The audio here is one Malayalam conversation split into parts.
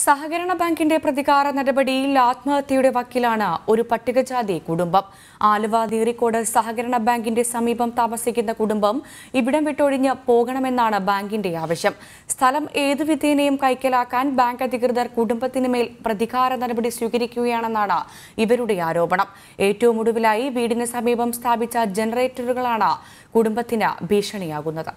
സഹകരണ ബാങ്കിന്റെ പ്രതികാര നടപടിയിൽ ആത്മഹത്യയുടെ വക്കിലാണ് ഒരു പട്ടികജാതി കുടുംബം ആലുവ നീറിക്കോട് സഹകരണ ബാങ്കിന്റെ സമീപം താമസിക്കുന്ന കുടുംബം ഇവിടം വിട്ടൊഴിഞ്ഞ് പോകണമെന്നാണ് ബാങ്കിന്റെ ആവശ്യം സ്ഥലം ഏതു വിധേനയും കൈക്കലാക്കാൻ ബാങ്ക് അധികൃതർ കുടുംബത്തിന് മേൽ പ്രതികാര നടപടി സ്വീകരിക്കുകയാണെന്നാണ് ഇവരുടെ ആരോപണം ഏറ്റവും ഒടുവിലായി വീടിന് സമീപം സ്ഥാപിച്ച ജനറേറ്ററുകളാണ് കുടുംബത്തിന് ഭീഷണിയാകുന്നത്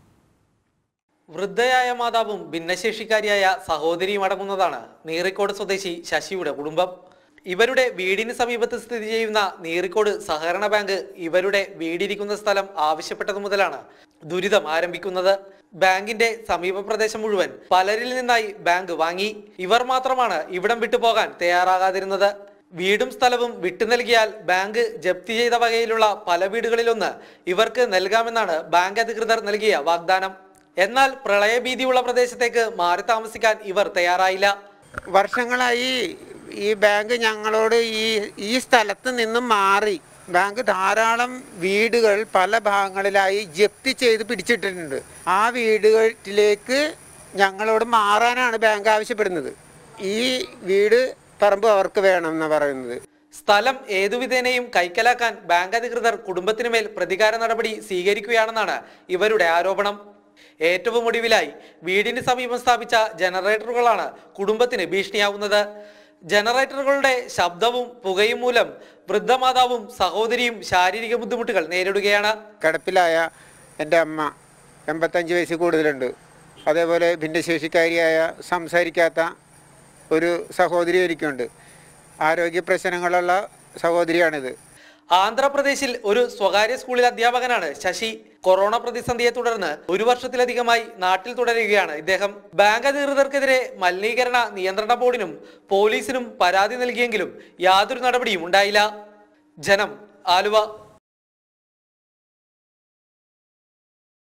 വൃദ്ധയായ മാതാവും ഭിന്നശേഷിക്കാരിയായ സഹോദരിയും അടങ്ങുന്നതാണ് നീറിക്കോട് സ്വദേശി ശശിയുടെ കുടുംബം ഇവരുടെ വീടിന് സമീപത്ത് സ്ഥിതി ചെയ്യുന്ന നീറിക്കോട് സഹകരണ ബാങ്ക് ഇവരുടെ വീടിരിക്കുന്ന സ്ഥലം ആവശ്യപ്പെട്ടതു മുതലാണ് ദുരിതം ആരംഭിക്കുന്നത് ബാങ്കിന്റെ സമീപ പ്രദേശം മുഴുവൻ പലരിൽ നിന്നായി ബാങ്ക് വാങ്ങി ഇവർ മാത്രമാണ് ഇവിടം വിട്ടുപോകാൻ തയ്യാറാകാതിരുന്നത് വീടും സ്ഥലവും വിട്ടു നൽകിയാൽ ബാങ്ക് ജപ്തി ചെയ്ത വകയിലുള്ള പല വീടുകളിലൊന്ന് ഇവർക്ക് നൽകാമെന്നാണ് ബാങ്ക് അധികൃതർ നൽകിയ വാഗ്ദാനം എന്നാൽ പ്രളയഭീതിയുള്ള പ്രദേശത്തേക്ക് മാറി താമസിക്കാൻ ഇവർ തയ്യാറായില്ല വർഷങ്ങളായി ഈ ബാങ്ക് ഞങ്ങളോട് ഈ ഈ സ്ഥലത്ത് നിന്നും മാറി ബാങ്ക് ധാരാളം വീടുകൾ പല ഭാഗങ്ങളിലായി ജപ്തി ചെയ്ത് പിടിച്ചിട്ടിട്ടുണ്ട് ആ വീടുകളിലേക്ക് ഞങ്ങളോട് മാറാനാണ് ബാങ്ക് ആവശ്യപ്പെടുന്നത് ഈ വീട് പറമ്പ് അവർക്ക് വേണം എന്ന് പറയുന്നത് സ്ഥലം ഏതു വിധേനയും കൈക്കലാക്കാൻ ബാങ്ക് അധികൃതർ കുടുംബത്തിനു മേൽ പ്രതികാര നടപടി സ്വീകരിക്കുകയാണെന്നാണ് ഇവരുടെ ആരോപണം ഏറ്റവും ഒടുവിലായി വീടിന് സമീപം സ്ഥാപിച്ച ജനറേറ്ററുകളാണ് കുടുംബത്തിന് ഭീഷണിയാവുന്നത് ജനറേറ്ററുകളുടെ ശബ്ദവും പുകയും മൂലം വൃദ്ധമാതാവും സഹോദരിയും ശാരീരിക ബുദ്ധിമുട്ടുകൾ നേരിടുകയാണ് കിടപ്പിലായ എൻ്റെ അമ്മ എൺപത്തഞ്ച് വയസ്സ് കൂടുതലുണ്ട് അതേപോലെ ഭിന്നശേഷിക്കാരിയായ സംസാരിക്കാത്ത ഒരു സഹോദരി എനിക്കുണ്ട് ആരോഗ്യ പ്രശ്നങ്ങളുള്ള സഹോദരിയാണിത് ആന്ധ്രാപ്രദേശിൽ ഒരു സ്വകാര്യ സ്കൂളിൽ അധ്യാപകനാണ് ശശി കൊറോണ പ്രതിസന്ധിയെ തുടർന്ന് ഒരു വർഷത്തിലധികമായി നാട്ടിൽ തുടരുകയാണ് ഇദ്ദേഹം ബാങ്ക് അധികൃതർക്കെതിരെ മലിനീകരണ നിയന്ത്രണ ബോർഡിനും പോലീസിനും പരാതി നൽകിയെങ്കിലും യാതൊരു നടപടിയും ഉണ്ടായില്ല ജനം ആലുവ